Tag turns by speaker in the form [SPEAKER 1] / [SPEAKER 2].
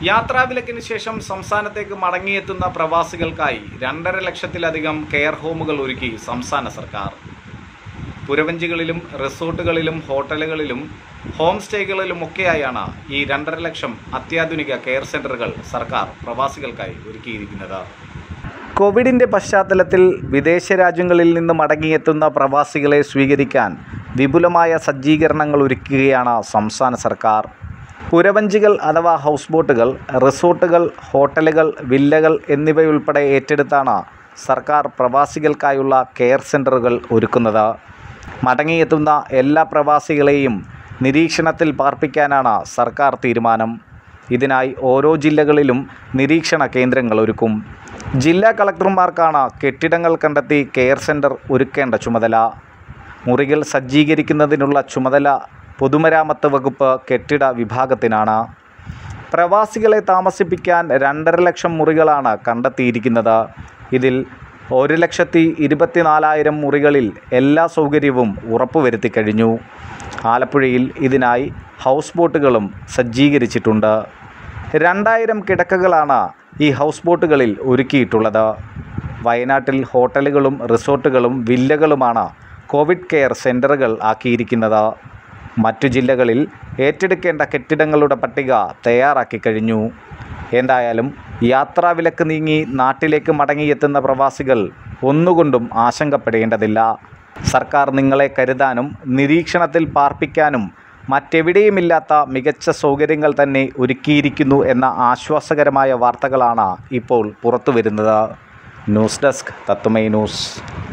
[SPEAKER 1] യാത്രാവിലക്കിന് ശേഷം സംസ്ഥാനത്തേക്ക് മടങ്ങിയെത്തുന്ന പ്രവാസികൾക്കായി രണ്ടര ലക്ഷത്തിലധികം കെയർ ഹോമുകൾ ഒരുക്കി സംസ്ഥാന സർക്കാർ പുരവഞ്ചികളിലും റിസോർട്ടുകളിലും ഹോട്ടലുകളിലും ഹോം സ്റ്റേകളിലുമൊക്കെയായാണ് ഈ രണ്ടര ലക്ഷം അത്യാധുനിക കെയർ സെൻ്ററുകൾ സർക്കാർ പ്രവാസികൾക്കായി ഒരുക്കിയിരിക്കുന്നത് കോവിഡിൻ്റെ പശ്ചാത്തലത്തിൽ വിദേശ രാജ്യങ്ങളിൽ നിന്ന് മടങ്ങിയെത്തുന്ന പ്രവാസികളെ സ്വീകരിക്കാൻ വിപുലമായ സജ്ജീകരണങ്ങൾ ഒരുക്കുകയാണ് സംസ്ഥാന സർക്കാർ പുരവഞ്ചികൾ അഥവാ ഹൗസ് ബോട്ടുകൾ റിസോർട്ടുകൾ ഹോട്ടലുകൾ വില്ലകൾ എന്നിവയുൾപ്പെടെ ഏറ്റെടുത്താണ് സർക്കാർ പ്രവാസികൾക്കായുള്ള കെയർ സെൻ്ററുകൾ ഒരുക്കുന്നത് മടങ്ങിയെത്തുന്ന എല്ലാ പ്രവാസികളെയും നിരീക്ഷണത്തിൽ പാർപ്പിക്കാനാണ് സർക്കാർ തീരുമാനം ഇതിനായി ഓരോ ജില്ലകളിലും നിരീക്ഷണ കേന്ദ്രങ്ങൾ ഒരുക്കും ജില്ലാ കളക്ടർമാർക്കാണ് കെട്ടിടങ്ങൾ കണ്ടെത്തി കെയർ സെൻ്റർ ഒരുക്കേണ്ട ചുമതല മുറികൾ സജ്ജീകരിക്കുന്നതിനുള്ള ചുമതല പൊതുമരാമത്ത് വകുപ്പ് കെട്ടിട വിഭാഗത്തിനാണ് പ്രവാസികളെ താമസിപ്പിക്കാൻ രണ്ടര ലക്ഷം മുറികളാണ് കണ്ടെത്തിയിരിക്കുന്നത് ഇതിൽ ഒരു ലക്ഷത്തി ഇരുപത്തിനാലായിരം മുറികളിൽ എല്ലാ സൗകര്യവും ഉറപ്പുവരുത്തി കഴിഞ്ഞു ആലപ്പുഴയിൽ ഇതിനായി ഹൗസ് ബോട്ടുകളും സജ്ജീകരിച്ചിട്ടുണ്ട് രണ്ടായിരം കിടക്കകളാണ് ഈ ഹൗസ് ബോട്ടുകളിൽ ഒരുക്കിയിട്ടുള്ളത് വയനാട്ടിൽ ഹോട്ടലുകളും റിസോർട്ടുകളും വില്ലകളുമാണ് കോവിഡ് കെയർ സെൻ്ററുകൾ ആക്കിയിരിക്കുന്നത് മറ്റു ജില്ലകളിൽ ഏറ്റെടുക്കേണ്ട കെട്ടിടങ്ങളുടെ പട്ടിക തയ്യാറാക്കി കഴിഞ്ഞു എന്തായാലും യാത്രാവിലക്ക് നീങ്ങി നാട്ടിലേക്ക് മടങ്ങിയെത്തുന്ന പ്രവാസികൾ ഒന്നുകൊണ്ടും ആശങ്കപ്പെടേണ്ടതില്ല സർക്കാർ നിങ്ങളെ കരുതാനും നിരീക്ഷണത്തിൽ പാർപ്പിക്കാനും മറ്റെവിടെയുമില്ലാത്ത മികച്ച സൗകര്യങ്ങൾ തന്നെ ഒരുക്കിയിരിക്കുന്നു എന്ന ആശ്വാസകരമായ വാർത്തകളാണ് ഇപ്പോൾ പുറത്തുവരുന്നത് ന്യൂസ് ഡെസ്ക് തത്തുമൈ ന്യൂസ്